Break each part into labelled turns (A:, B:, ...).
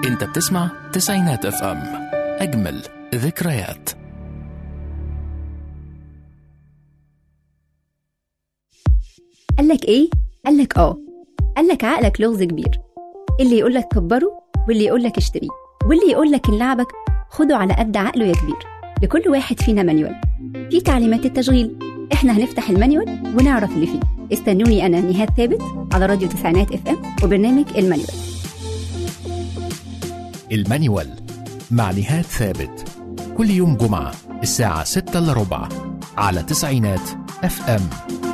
A: انت بتسمع تسعينات اف ام اجمل ذكريات
B: قالك ايه؟ قالك اه قالك عقلك لغز كبير اللي يقولك كبره واللي يقولك اشتريه واللي يقولك ان لعبك خده على قد عقله يا كبير لكل واحد فينا مانيوال في تعليمات التشغيل احنا هنفتح المانيوال ونعرف اللي فيه استنوني انا نهاد ثابت على راديو تسعينات اف ام وبرنامج المانيوال
A: المانيوال مع نهاد ثابت كل يوم جمعة الساعة 6 إلا ربع على تسعينات اف ام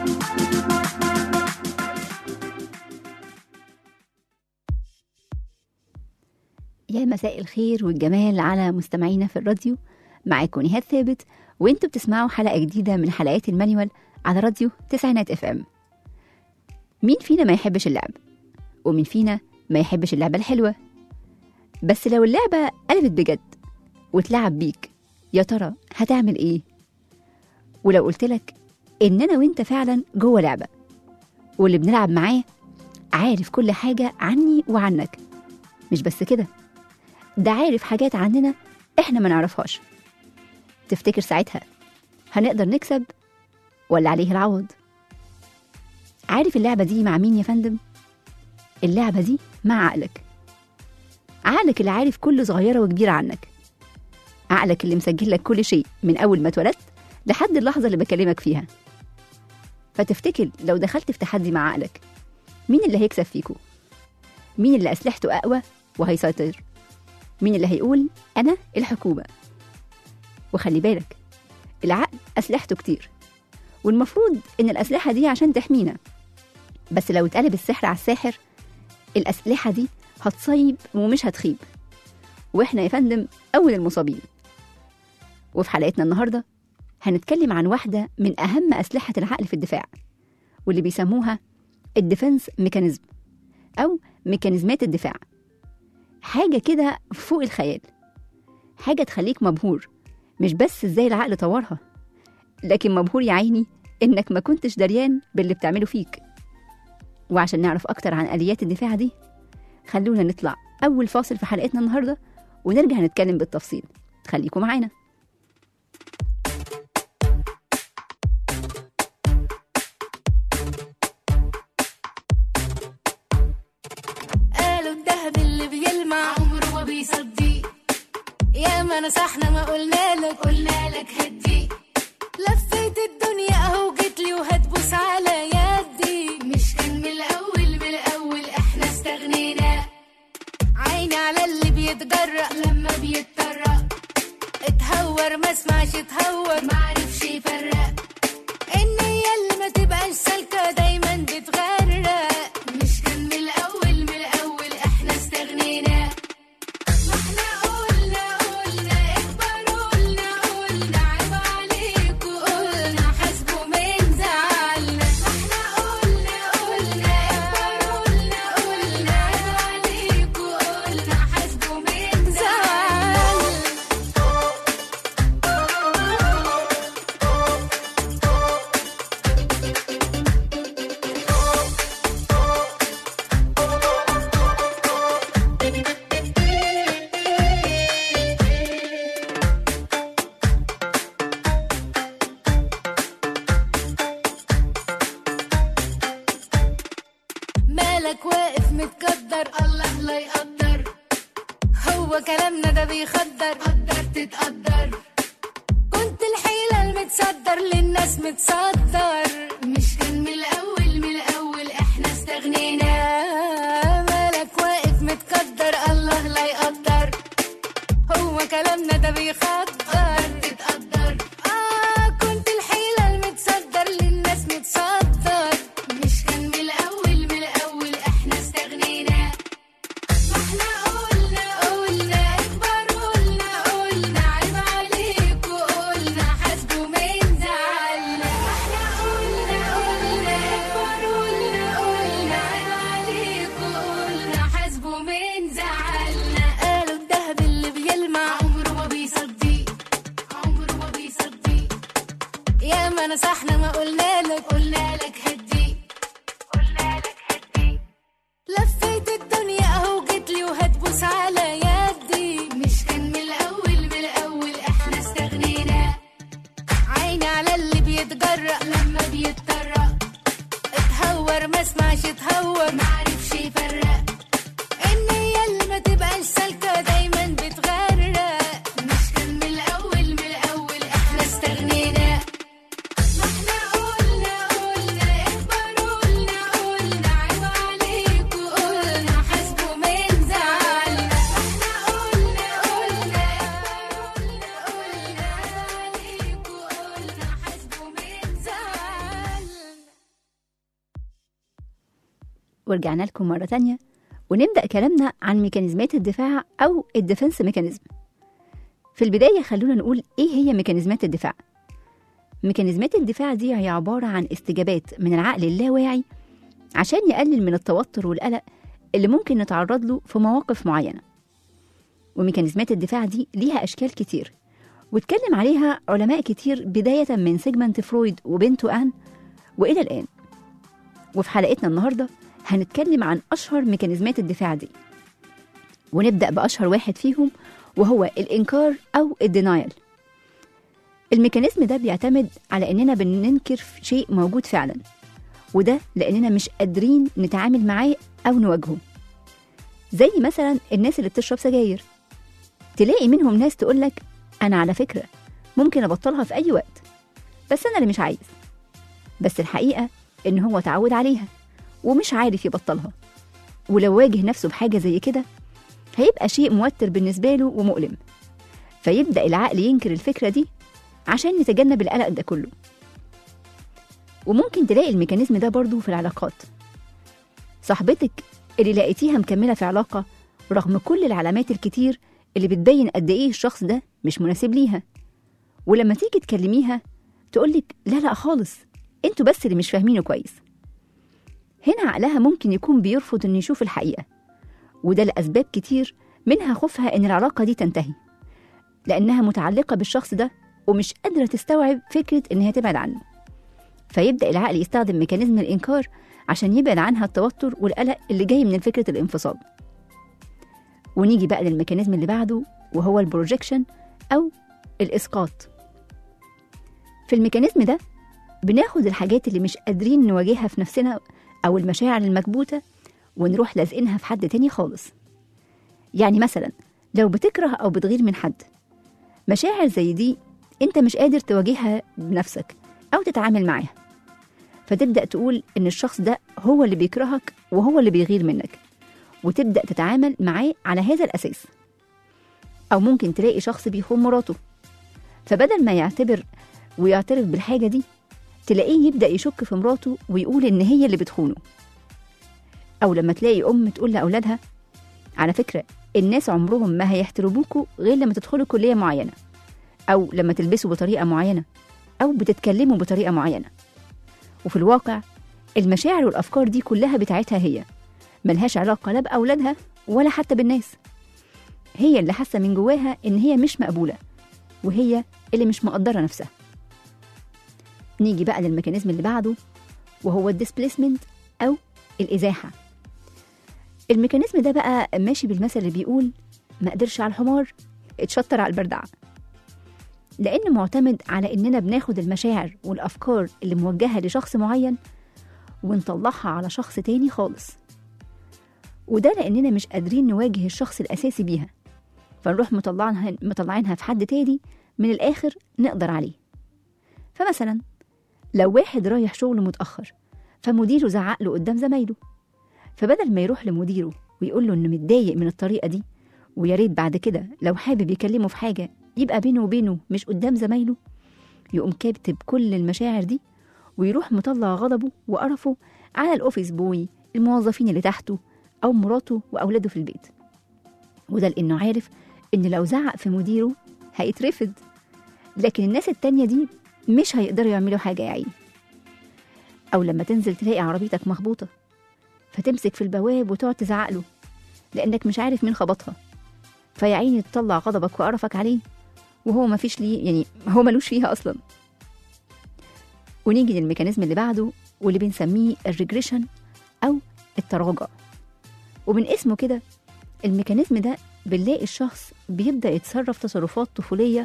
B: يا مساء الخير والجمال على مستمعينا في الراديو معاكم نهاد ثابت وانتوا بتسمعوا حلقة جديدة من حلقات المانيوال على راديو تسعينات اف ام مين فينا ما يحبش اللعب ومين فينا ما يحبش اللعبة الحلوة بس لو اللعبة قلبت بجد وتلعب بيك يا ترى هتعمل ايه ولو قلتلك ان انا وانت فعلا جوه لعبة واللي بنلعب معاه عارف كل حاجة عني وعنك مش بس كده ده عارف حاجات عننا احنا ما نعرفهاش تفتكر ساعتها هنقدر نكسب ولا عليه العوض عارف اللعبة دي مع مين يا فندم اللعبة دي مع عقلك عقلك اللي عارف كل صغيرة وكبيرة عنك عقلك اللي مسجل لك كل شيء من أول ما اتولدت لحد اللحظة اللي بكلمك فيها فتفتكر لو دخلت في تحدي مع عقلك مين اللي هيكسب فيكو مين اللي أسلحته أقوى وهيسيطر مين اللي هيقول أنا الحكومة وخلي بالك العقل أسلحته كتير والمفروض إن الأسلحة دي عشان تحمينا بس لو اتقلب السحر على الساحر الأسلحة دي هتصيب ومش هتخيب وإحنا يا فندم أول المصابين وفي حلقتنا النهاردة هنتكلم عن واحدة من أهم أسلحة العقل في الدفاع واللي بيسموها الديفنس ميكانيزم أو ميكانيزمات الدفاع حاجة كده فوق الخيال حاجة تخليك مبهور مش بس ازاي العقل طورها لكن مبهور يا عيني انك ما كنتش دريان باللي بتعمله فيك وعشان نعرف اكتر عن اليات الدفاع دي خلونا نطلع اول فاصل في حلقتنا النهارده ونرجع نتكلم بالتفصيل خليكم معانا
C: قالوا الدهب اللي بيلمع عمره ما بيصدق يا ما نصحنا ما قلنا لك قلنا لك هدي لفيت الدنيا اهو جيت لي وهتبوس على يدي مش كان من الاول من الاول احنا استغنينا عيني على اللي بيتجرأ لما بيتطرق اتهور ما اسمعش اتهور ما عرفش يفرق النية اللي ما تبقاش سالكة دايما بتغرق مش كان من الأول من الأول احنا استغنينا ما احنا قلنا قلنا اكبر قلنا قلنا عيب عليكوا قلنا حاسبوا من زعلنا ما احنا قلنا قلنا اكبر قلنا قلنا عيب عليكوا قلنا حاسبوا من زعلنا مالك واقف متقدر الله لا يقدر هو كلامنا ده بيخدر قدر تتقدر كنت الحيلة المتصدر للناس متصدر مش كان من الأول من الأول احنا استغنينا مالك واقف متقدر الله لا يقدر هو كلامنا ده بيخدر تتقدر اه كنت الحيلة المتصدر للناس متصدر مش كان من الأول من الأول احنا استغنينا ما احنا قلنا قلنا اكبر قلنا قلنا عيب عليكوا قلنا حاسبوا من زعلنا ما احنا قلنا قلنا اكبر قلنا قلنا عيب عليكوا قلنا حاسبوا من زعلنا قالوا الدهب اللي بيلمع عمره ما بيصدق عمره ما بيصدق يا ما نصحنا ما قلنا لك قلنا لك هدي قلنا لك هدي لفيت الدنيا اهو جيت لي وهتبوس على تدور ما اسمعش تهور معرفش يفرق النية اللي ما تبقاش سالكة دايما بتغرق مش كان من الأول من الأول احنا استغنينا ما احنا قلنا قلنا اخبروا قلنا قلنا عيب عليكوا قلنا حاسبوا من زعلنا احنا قلنا قلنا قلنا قلنا عليكوا قلنا حاسبوا من زعلنا
B: ورجعنا لكم مرة تانية ونبدأ كلامنا عن ميكانيزمات الدفاع أو الديفنس ميكانيزم في البداية خلونا نقول إيه هي ميكانيزمات الدفاع ميكانيزمات الدفاع دي هي عبارة عن استجابات من العقل اللاواعي عشان يقلل من التوتر والقلق اللي ممكن نتعرض له في مواقف معينة وميكانيزمات الدفاع دي ليها أشكال كتير واتكلم عليها علماء كتير بداية من سيجمنت فرويد وبنته آن وإلى الآن وفي حلقتنا النهارده هنتكلم عن أشهر ميكانيزمات الدفاع دي ونبدأ بأشهر واحد فيهم وهو الإنكار أو الدينايل الميكانيزم ده بيعتمد على إننا بننكر شيء موجود فعلا وده لأننا مش قادرين نتعامل معاه أو نواجهه زي مثلا الناس اللي بتشرب سجاير تلاقي منهم ناس تقولك أنا على فكرة ممكن أبطلها في أي وقت بس أنا اللي مش عايز بس الحقيقة إن هو اتعود عليها ومش عارف يبطلها ولو واجه نفسه بحاجة زي كده هيبقى شيء موتر بالنسبة له ومؤلم فيبدأ العقل ينكر الفكرة دي عشان يتجنب القلق ده كله وممكن تلاقي الميكانيزم ده برضو في العلاقات صاحبتك اللي لقيتيها مكملة في علاقة رغم كل العلامات الكتير اللي بتبين قد ايه الشخص ده مش مناسب ليها ولما تيجي تكلميها تقولك لا لا خالص انتوا بس اللي مش فاهمينه كويس هنا عقلها ممكن يكون بيرفض انه يشوف الحقيقة وده لأسباب كتير منها خوفها ان العلاقة دي تنتهي لأنها متعلقة بالشخص ده ومش قادرة تستوعب فكرة ان هي تبعد عنه فيبدأ العقل يستخدم ميكانيزم الإنكار عشان يبعد عنها التوتر والقلق اللي جاي من فكرة الانفصال ونيجي بقى للميكانيزم اللي بعده وهو البروجيكشن أو الإسقاط في الميكانيزم ده بناخد الحاجات اللي مش قادرين نواجهها في نفسنا أو المشاعر المكبوتة ونروح لازقينها في حد تاني خالص يعني مثلا لو بتكره أو بتغير من حد مشاعر زي دي أنت مش قادر تواجهها بنفسك أو تتعامل معاها فتبدأ تقول إن الشخص ده هو اللي بيكرهك وهو اللي بيغير منك وتبدأ تتعامل معاه على هذا الأساس أو ممكن تلاقي شخص بيخون مراته فبدل ما يعتبر ويعترف بالحاجة دي تلاقيه يبدأ يشك في مراته ويقول إن هي اللي بتخونه أو لما تلاقي أم تقول لأولادها على فكرة الناس عمرهم ما هيحترموكوا غير لما تدخلوا كلية معينة أو لما تلبسوا بطريقة معينة أو بتتكلموا بطريقة معينة وفي الواقع المشاعر والأفكار دي كلها بتاعتها هي ملهاش علاقة لا بأولادها ولا حتى بالناس هي اللي حاسة من جواها إن هي مش مقبولة وهي اللي مش مقدرة نفسها نيجي بقى للميكانيزم اللي بعده وهو الديسبليسمنت أو الإزاحة الميكانيزم ده بقى ماشي بالمثل اللي بيقول ما قدرش على الحمار اتشطر على البردعة لأن معتمد على إننا بناخد المشاعر والأفكار اللي موجهة لشخص معين ونطلعها على شخص تاني خالص وده لأننا مش قادرين نواجه الشخص الأساسي بيها فنروح مطلعينها مطلعينها في حد تاني من الآخر نقدر عليه فمثلا لو واحد رايح شغله متأخر فمديره زعق له قدام زمايله فبدل ما يروح لمديره ويقول له إنه متضايق من الطريقة دي ويا ريت بعد كده لو حابب يكلمه في حاجة يبقى بينه وبينه مش قدام زمايله يقوم كاتب كل المشاعر دي ويروح مطلع غضبه وقرفه على الأوفيس بوي الموظفين اللي تحته أو مراته وأولاده في البيت وده لأنه عارف إن لو زعق في مديره هيترفض لكن الناس التانية دي مش هيقدروا يعملوا حاجة يا عيني أو لما تنزل تلاقي عربيتك مخبوطة فتمسك في البواب وتقعد تزعق له لأنك مش عارف مين خبطها فيا عيني تطلع غضبك وقرفك عليه وهو ما فيش ليه يعني هو ملوش فيها أصلا ونيجي للميكانيزم اللي بعده واللي بنسميه الريجريشن أو التراجع ومن اسمه كده الميكانيزم ده بنلاقي الشخص بيبدأ يتصرف تصرفات طفولية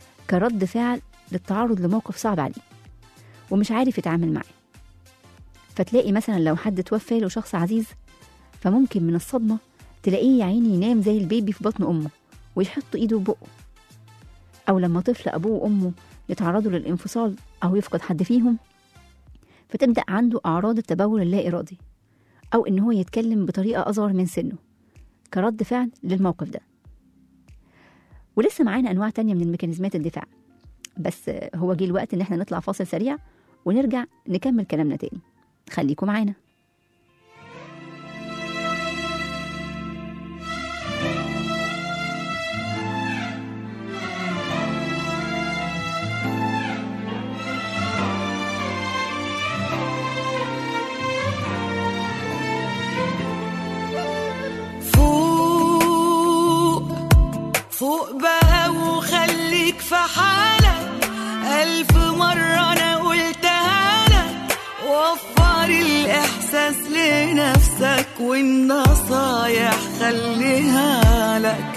B: كرد فعل للتعرض لموقف صعب عليه ومش عارف يتعامل معاه فتلاقي مثلا لو حد توفى له شخص عزيز فممكن من الصدمة تلاقيه يا عيني ينام زي البيبي في بطن أمه ويحط إيده في بقه أو لما طفل أبوه وأمه يتعرضوا للانفصال أو يفقد حد فيهم فتبدأ عنده أعراض التبول اللا إرادي أو إن هو يتكلم بطريقة أصغر من سنه كرد فعل للموقف ده ولسه معانا أنواع تانية من الميكانيزمات الدفاع بس هو جه الوقت إن احنا نطلع فاصل سريع ونرجع نكمل كلامنا تاني خليكم معانا
D: فوق فوق بقى وخليك في حالك ألف مرة أنا قلتها لك وفر الإحساس لنفسك والنصايح خليها لك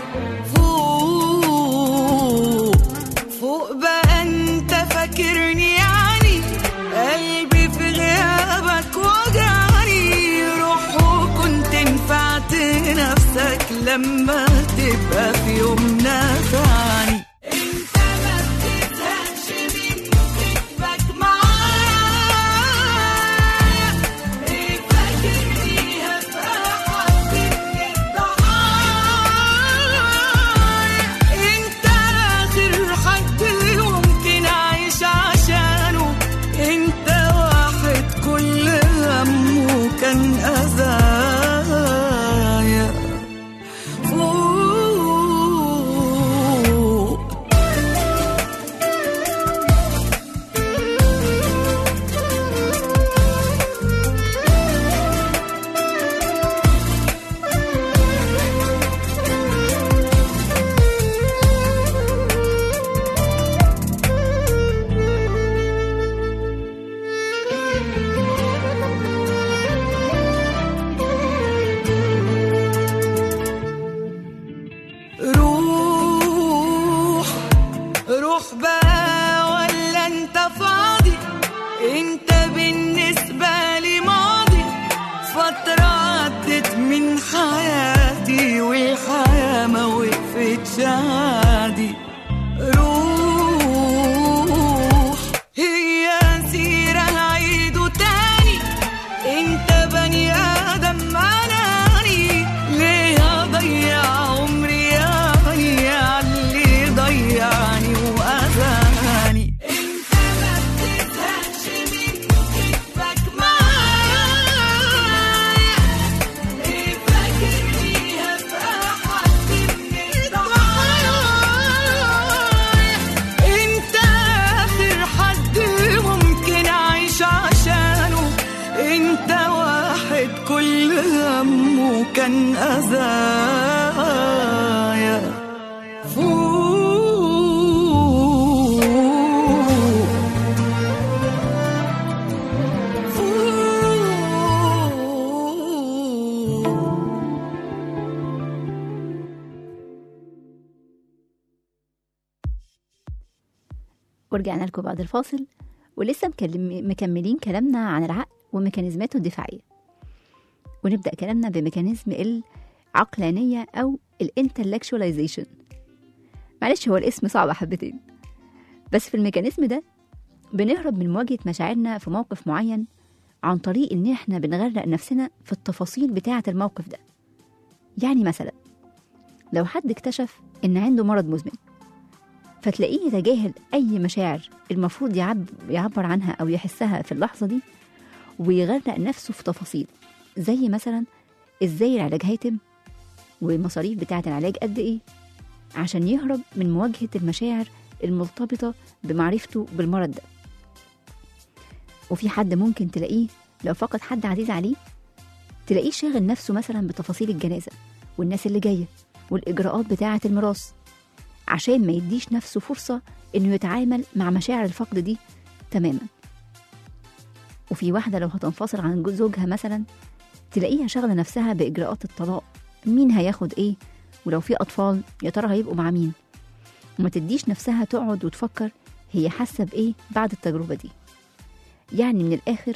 D: فوق فوق بقى أنت فاكرني يعني قلبي في غيابك وجعني روح وكنت نفعت نفسك لما تبقى في يوم نافعني انت ما بتزهقش من كتبك معايا ايه فاكرني هبقى حد من الضحايا انت اخر حد ممكن اعيش عشانه انت واحد كل همه كان اذايا فوق روح روح بقى ولا انت فاضي انت بالنسبة لي ماضي فترة عدت من حياتي والحياة ما وقفتش عادي روح هي سيرة هعيده تاني انت بني ادم اناني ليه اضيع عمري يعني علي ضيعني واذاني انت ما بتزهقش من كتبك معايا ايه فاكرني هبقى حد من الضحايا انت اخر حد ممكن اعيش عشانه انت واحد كل همه كان اذايا فوق فوق
B: ورجعنا لكم بعد الفاصل ولسه مكلم مكملين كلامنا عن العقل وميكانيزماته الدفاعية ونبدأ كلامنا بميكانيزم العقلانية أو الانتلكشواليزيشن معلش هو الاسم صعب حبتين بس في الميكانيزم ده بنهرب من مواجهة مشاعرنا في موقف معين عن طريق إن إحنا بنغرق نفسنا في التفاصيل بتاعة الموقف ده يعني مثلا لو حد اكتشف إن عنده مرض مزمن فتلاقيه يتجاهل أي مشاعر المفروض يعب يعبر عنها أو يحسها في اللحظة دي ويغرق نفسه في تفاصيل زي مثلا إزاي العلاج هيتم والمصاريف بتاعة العلاج قد إيه عشان يهرب من مواجهة المشاعر المرتبطة بمعرفته بالمرض ده وفي حد ممكن تلاقيه لو فقد حد عزيز عليه تلاقيه شاغل نفسه مثلا بتفاصيل الجنازة والناس اللي جاية والإجراءات بتاعة الميراث عشان ما يديش نفسه فرصة إنه يتعامل مع مشاعر الفقد دي تماما وفي واحدة لو هتنفصل عن جو- زوجها مثلا تلاقيها شاغلة نفسها بإجراءات الطلاق مين هياخد إيه ولو في أطفال يا ترى هيبقوا مع مين وما تديش نفسها تقعد وتفكر هي حاسة بإيه بعد التجربة دي يعني من الآخر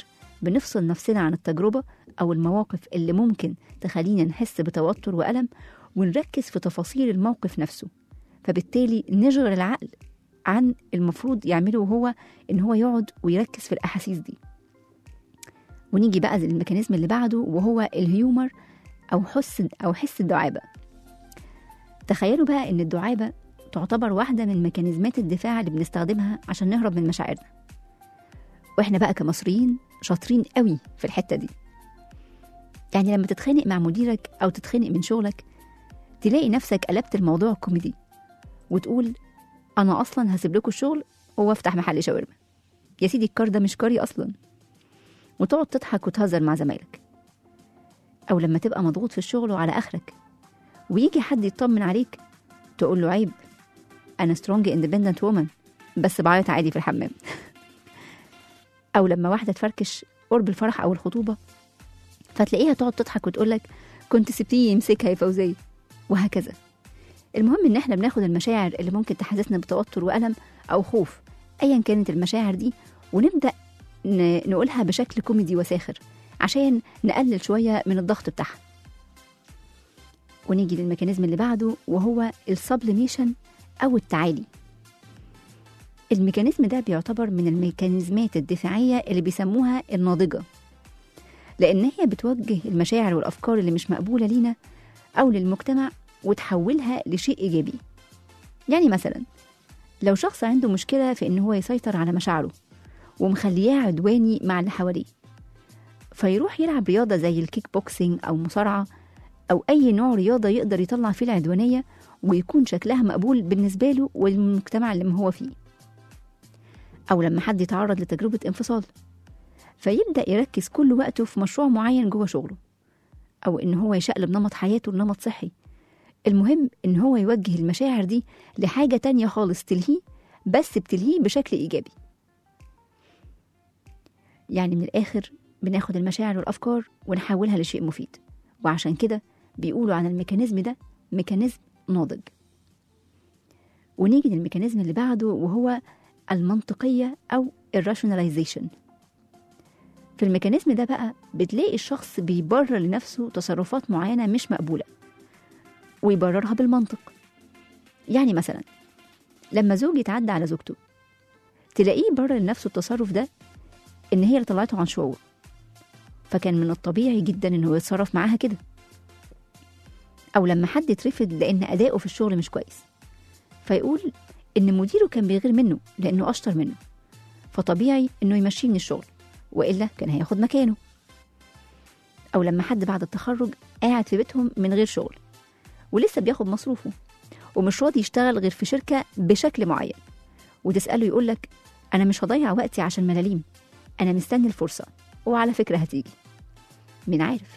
B: بنفصل نفسنا عن التجربة أو المواقف اللي ممكن تخلينا نحس بتوتر وألم ونركز في تفاصيل الموقف نفسه فبالتالي نشغل العقل عن المفروض يعمله هو إن هو يقعد ويركز في الأحاسيس دي ونيجي بقى للميكانيزم اللي بعده وهو الهيومر أو حس أو حس الدعابة تخيلوا بقى إن الدعابة تعتبر واحدة من ميكانيزمات الدفاع اللي بنستخدمها عشان نهرب من مشاعرنا واحنا بقى كمصريين شاطرين قوي في الحتة دي يعني لما تتخانق مع مديرك أو تتخانق من شغلك تلاقي نفسك قلبت الموضوع كوميدي وتقول أنا أصلا هسيب لكم الشغل وأفتح محل شاورما يا سيدي الكار ده مش كاري أصلا وتقعد تضحك وتهزر مع زمايلك أو لما تبقى مضغوط في الشغل وعلى آخرك ويجي حد يطمن عليك تقول له عيب أنا سترونج اندبندنت وومن بس بعيط عادي في الحمام أو لما واحدة تفركش قرب الفرح أو الخطوبة فتلاقيها تقعد تضحك وتقولك كنت سبتيه يمسكها يا فوزية وهكذا المهم إن إحنا بناخد المشاعر اللي ممكن تحسسنا بتوتر وألم أو خوف أيا كانت المشاعر دي ونبدأ ن- نقولها بشكل كوميدي وساخر عشان نقلل شوية من الضغط بتاعها ونيجي للميكانيزم اللي بعده وهو السبليميشن أو التعالي الميكانيزم ده بيعتبر من الميكانيزمات الدفاعية اللي بيسموها الناضجة لأن هي بتوجه المشاعر والأفكار اللي مش مقبولة لينا أو للمجتمع وتحولها لشيء إيجابي يعني مثلا لو شخص عنده مشكلة في إن هو يسيطر على مشاعره ومخلياه عدواني مع اللي حواليه فيروح يلعب رياضة زي الكيك بوكسينج أو مصارعة أو أي نوع رياضة يقدر يطلع فيه العدوانية ويكون شكلها مقبول بالنسبة له والمجتمع اللي هو فيه أو لما حد يتعرض لتجربة انفصال فيبدأ يركز كل وقته في مشروع معين جوه شغله أو إن هو يشقلب نمط حياته لنمط صحي المهم إن هو يوجه المشاعر دي لحاجة تانية خالص تلهيه بس بتلهيه بشكل إيجابي يعني من الآخر بناخد المشاعر والأفكار ونحولها لشيء مفيد وعشان كده بيقولوا عن الميكانيزم ده ميكانيزم ناضج ونيجي للميكانيزم اللي بعده وهو المنطقية أو الراشوناليزيشن في الميكانيزم ده بقى بتلاقي الشخص بيبرر لنفسه تصرفات معينة مش مقبولة ويبررها بالمنطق يعني مثلا لما زوج يتعدى على زوجته تلاقيه يبرر لنفسه التصرف ده إن هي اللي طلعته عن شعور فكان من الطبيعي جدا إنه يتصرف معاها كده أو لما حد يترفض لأن أداؤه في الشغل مش كويس فيقول إن مديره كان بيغير منه لأنه أشطر منه فطبيعي إنه يمشيه من الشغل وإلا كان هياخد مكانه أو لما حد بعد التخرج قاعد في بيتهم من غير شغل ولسه بياخد مصروفه ومش راضي يشتغل غير في شركة بشكل معين وتسأله يقولك أنا مش هضيع وقتي عشان ملاليم أنا مستني الفرصة وعلى فكرة هتيجي مين عارف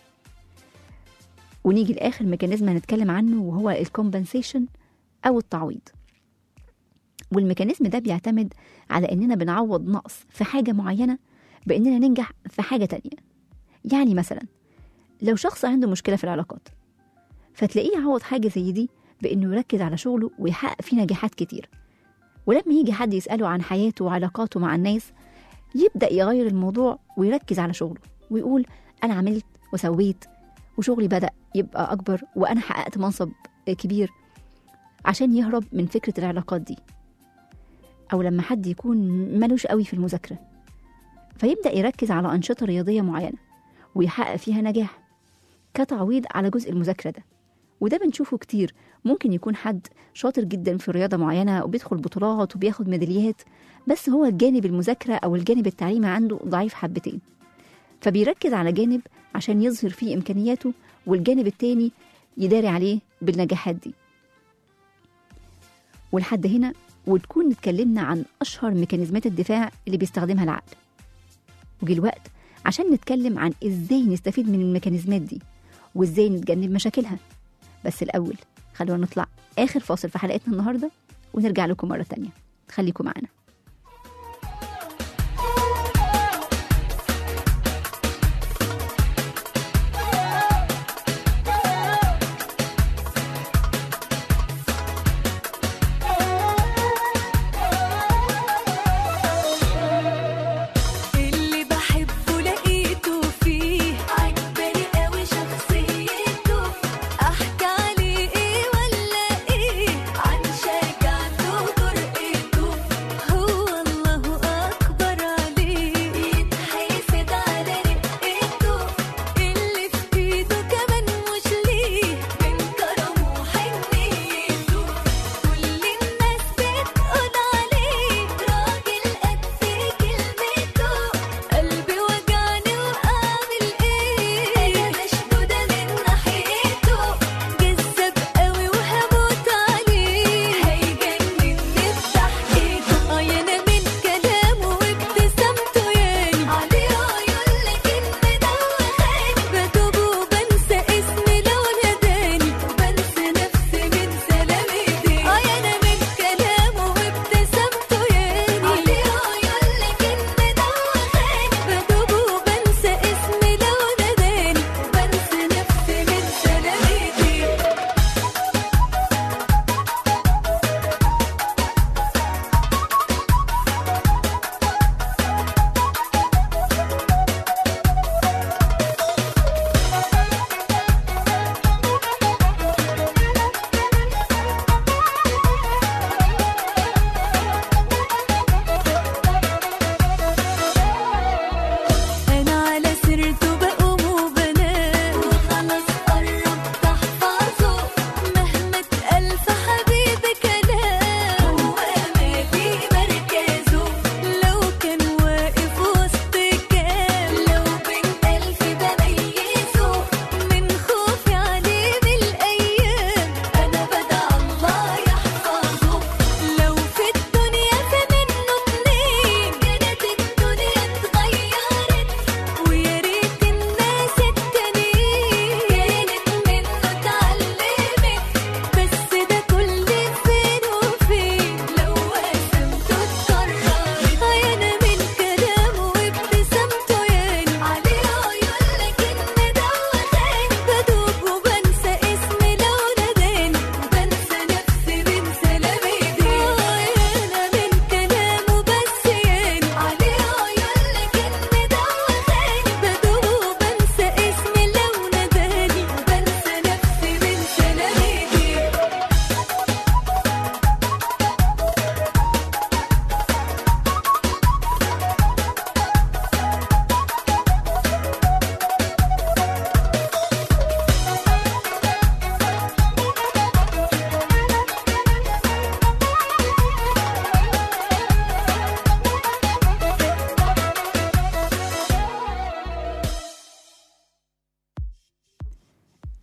B: ونيجي لآخر ميكانيزم هنتكلم عنه وهو الكومبنسيشن أو التعويض والميكانيزم ده بيعتمد على إننا بنعوض نقص في حاجة معينة بإننا ننجح في حاجة تانية يعني مثلا لو شخص عنده مشكلة في العلاقات فتلاقيه يعوض حاجة زي دي بإنه يركز على شغله ويحقق فيه نجاحات كتير ولما يجي حد يسأله عن حياته وعلاقاته مع الناس يبدأ يغير الموضوع ويركز على شغله ويقول أنا عملت وسويت وشغلي بدأ يبقى أكبر وأنا حققت منصب كبير عشان يهرب من فكرة العلاقات دي أو لما حد يكون ملوش قوي في المذاكرة فيبدأ يركز على أنشطة رياضية معينة ويحقق فيها نجاح كتعويض على جزء المذاكرة ده وده بنشوفه كتير ممكن يكون حد شاطر جدا في رياضة معينة وبيدخل بطولات وبياخد ميداليات بس هو الجانب المذاكرة أو الجانب التعليمي عنده ضعيف حبتين فبيركز على جانب عشان يظهر فيه إمكانياته والجانب التاني يداري عليه بالنجاحات دي ولحد هنا وتكون اتكلمنا عن أشهر ميكانيزمات الدفاع اللي بيستخدمها العقل وجي الوقت عشان نتكلم عن إزاي نستفيد من الميكانيزمات دي وإزاي نتجنب مشاكلها بس الأول خلونا نطلع آخر فاصل في حلقتنا النهاردة ونرجع لكم مرة تانية خليكم معانا
C: اللي بحبه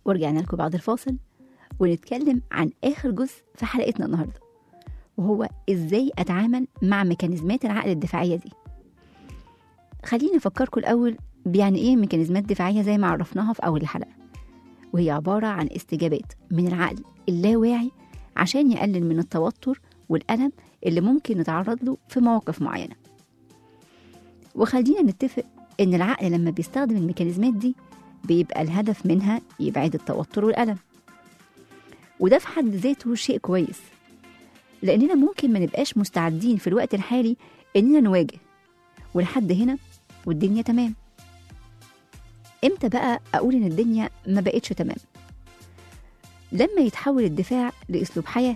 B: ورجعنا لكم بعد الفاصل ونتكلم عن آخر جزء في حلقتنا النهاردة وهو إزاي أتعامل مع ميكانيزمات العقل الدفاعية دي خليني أفكركم الأول بيعني إيه ميكانيزمات دفاعية زي ما عرفناها في أول الحلقة وهي عبارة عن استجابات من العقل اللاواعي عشان يقلل من التوتر والألم اللي ممكن نتعرض له في مواقف معينة وخلينا نتفق إن العقل لما بيستخدم الميكانيزمات دي بيبقى الهدف منها يبعد التوتر والألم وده في حد ذاته شيء كويس لأننا ممكن ما نبقاش مستعدين في الوقت الحالي إننا نواجه ولحد هنا والدنيا تمام امتى بقى أقول إن الدنيا ما بقتش تمام لما يتحول الدفاع لأسلوب حياة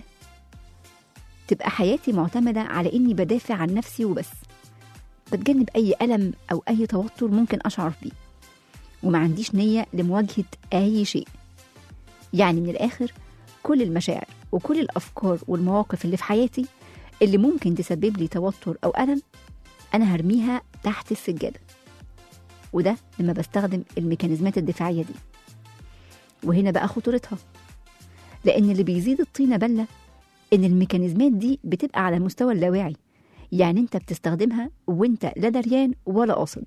B: تبقى حياتي معتمدة على إني بدافع عن نفسي وبس بتجنب أي ألم أو أي توتر ممكن أشعر بيه وما عنديش نية لمواجهة أي شيء يعني من الآخر كل المشاعر وكل الأفكار والمواقف اللي في حياتي اللي ممكن تسبب لي توتر أو ألم أنا هرميها تحت السجادة وده لما بستخدم الميكانيزمات الدفاعية دي وهنا بقى خطورتها لأن اللي بيزيد الطينة بلة إن الميكانيزمات دي بتبقى على المستوى اللاواعي يعني أنت بتستخدمها وأنت لا دريان ولا قاصد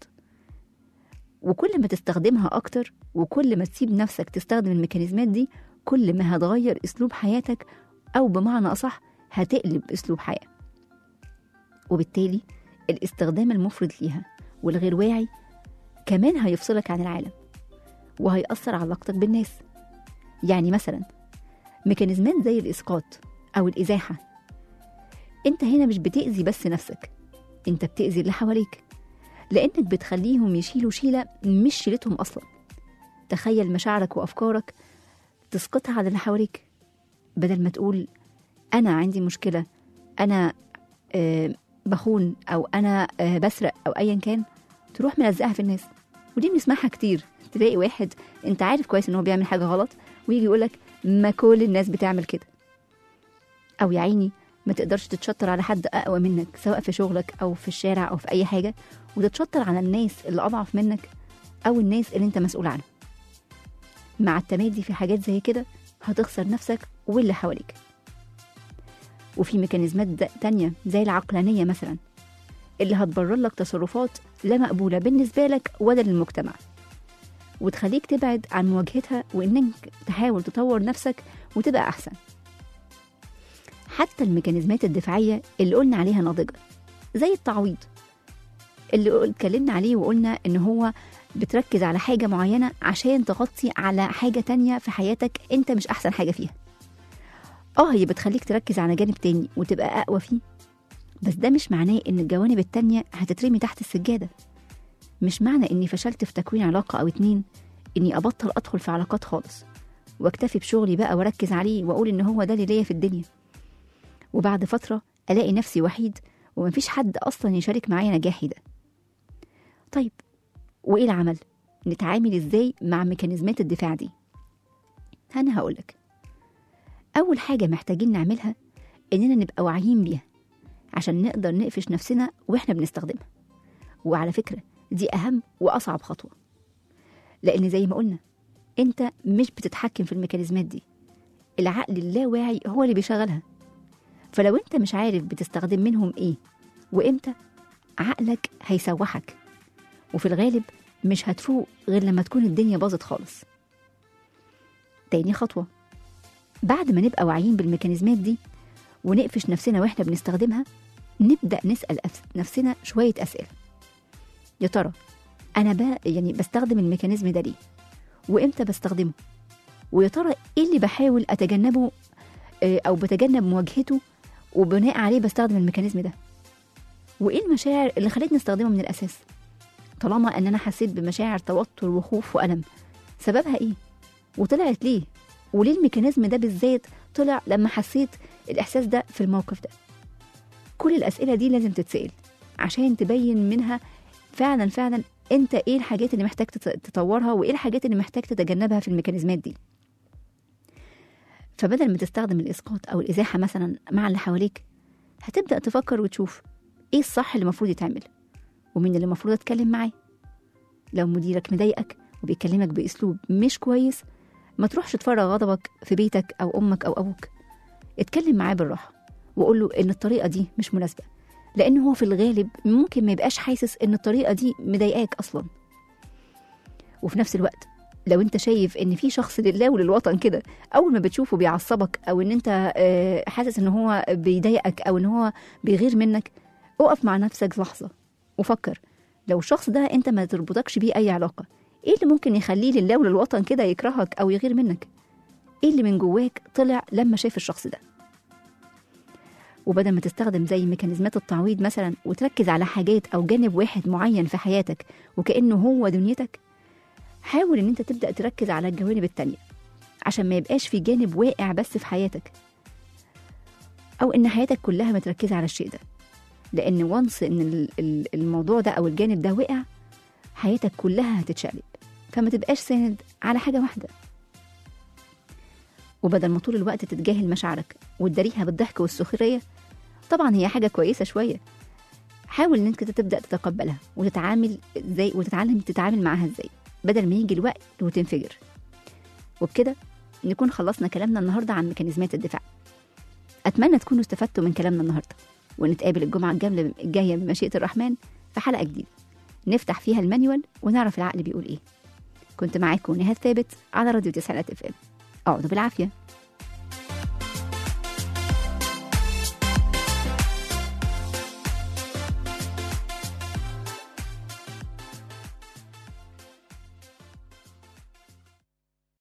B: وكل ما تستخدمها أكتر وكل ما تسيب نفسك تستخدم الميكانيزمات دي كل ما هتغير أسلوب حياتك أو بمعنى أصح هتقلب أسلوب حياة وبالتالي الاستخدام المفرط ليها والغير واعي كمان هيفصلك عن العالم وهيأثر على علاقتك بالناس يعني مثلا ميكانيزمات زي الإسقاط أو الإزاحة أنت هنا مش بتأذي بس نفسك أنت بتأذي اللي حواليك لأنك بتخليهم يشيلوا شيلة مش شيلتهم أصلا تخيل مشاعرك وأفكارك تسقطها على اللي حواليك بدل ما تقول أنا عندي مشكلة أنا آه بخون أو أنا آه بسرق أو أيا كان تروح ملزقها في الناس ودي بنسمعها كتير تلاقي واحد انت عارف كويس ان هو بيعمل حاجه غلط ويجي يقولك ما كل الناس بتعمل كده او يا عيني ما تقدرش تتشطر على حد اقوى منك سواء في شغلك او في الشارع او في اي حاجه وتتشطر على الناس اللي اضعف منك او الناس اللي انت مسؤول عنها مع التمادي في حاجات زي كده هتخسر نفسك واللي حواليك وفي ميكانيزمات د- تانية زي العقلانية مثلا اللي هتبرر لك تصرفات لا مقبولة بالنسبة لك ولا للمجتمع وتخليك تبعد عن مواجهتها وإنك تحاول تطور نفسك وتبقى أحسن حتى الميكانيزمات الدفاعية اللي قلنا عليها ناضجة زي التعويض اللي قل- اتكلمنا عليه وقلنا إن هو بتركز على حاجة معينة عشان تغطي على حاجة تانية في حياتك أنت مش أحسن حاجة فيها اه هي بتخليك تركز على جانب تاني وتبقى أقوى فيه بس ده مش معناه إن الجوانب التانية هتترمي تحت السجادة مش معنى إني فشلت في تكوين علاقة أو اتنين إني أبطل أدخل في علاقات خالص واكتفي بشغلي بقى واركز عليه واقول ان هو ده اللي ليا في الدنيا وبعد فتره الاقي نفسي وحيد ومفيش حد اصلا يشارك معايا نجاحي ده طيب وايه العمل نتعامل ازاي مع ميكانيزمات الدفاع دي انا هقولك اول حاجه محتاجين نعملها اننا نبقى واعيين بيها عشان نقدر نقفش نفسنا واحنا بنستخدمها وعلى فكره دي اهم واصعب خطوه لان زي ما قلنا انت مش بتتحكم في الميكانيزمات دي العقل اللاواعي هو اللي بيشغلها فلو انت مش عارف بتستخدم منهم ايه وامتى عقلك هيسوحك وفي الغالب مش هتفوق غير لما تكون الدنيا باظت خالص تاني خطوة بعد ما نبقى واعيين بالميكانيزمات دي ونقفش نفسنا واحنا بنستخدمها نبدأ نسأل أف- نفسنا شوية أسئلة يا ترى أنا ب... يعني بستخدم الميكانيزم ده ليه وامتى بستخدمه ويا ترى ايه اللي بحاول اتجنبه آه، او بتجنب مواجهته وبناء عليه بستخدم الميكانيزم ده وايه المشاعر اللي خلتني استخدمه من الاساس طالما ان انا حسيت بمشاعر توتر وخوف والم سببها ايه وطلعت ليه وليه الميكانيزم ده بالذات طلع لما حسيت الاحساس ده في الموقف ده كل الاسئله دي لازم تتسال عشان تبين منها فعلا فعلا انت ايه الحاجات اللي محتاج تت- تطورها وايه الحاجات اللي محتاج تتجنبها في الميكانيزمات دي فبدل ما تستخدم الاسقاط او الازاحه مثلا مع اللي حواليك هتبدا تفكر وتشوف ايه الصح اللي المفروض يتعمل ومين اللي المفروض اتكلم معاه لو مديرك مضايقك وبيكلمك باسلوب مش كويس ما تروحش تفرغ غضبك في بيتك أو أمك أو أبوك اتكلم معاه بالراحة وقول له إن الطريقة دي مش مناسبة لأن هو في الغالب ممكن ما يبقاش حاسس إن الطريقة دي مضايقاك أصلا وفي نفس الوقت لو انت شايف ان في شخص لله وللوطن كده اول ما بتشوفه بيعصبك او ان انت آه، حاسس ان هو بيضايقك او ان هو بيغير منك اقف مع نفسك لحظه وفكر لو الشخص ده انت ما تربطكش بيه اي علاقه ايه اللي ممكن يخليه لله وللوطن كده يكرهك او يغير منك ايه اللي من جواك طلع لما شاف الشخص ده وبدل ما تستخدم زي ميكانيزمات التعويض مثلا وتركز على حاجات او جانب واحد معين في حياتك وكانه هو دنيتك حاول ان انت تبدا تركز على الجوانب التانية عشان ما يبقاش في جانب واقع بس في حياتك او ان حياتك كلها متركزه على الشيء ده لان وانس ان ال- ال- الموضوع ده او الجانب ده وقع حياتك كلها هتتشقلب فما تبقاش ساند على حاجه واحده وبدل ما طول الوقت تتجاهل مشاعرك وتداريها بالضحك والسخريه طبعا هي حاجه كويسه شويه حاول ان انت تبدا تتقبلها وتتعامل ازاي وتتعلم تتعامل معاها ازاي بدل ما يجي الوقت وتنفجر وبكده نكون خلصنا كلامنا النهارده عن ميكانيزمات الدفاع اتمنى تكونوا استفدتوا من كلامنا النهارده ونتقابل الجمعه الجامله الجايه بمشيئه الرحمن في حلقه جديده نفتح فيها المانيوال ونعرف العقل بيقول ايه كنت معاكم نهاد ثابت على راديو تسعينات اف ام اقعدوا بالعافيه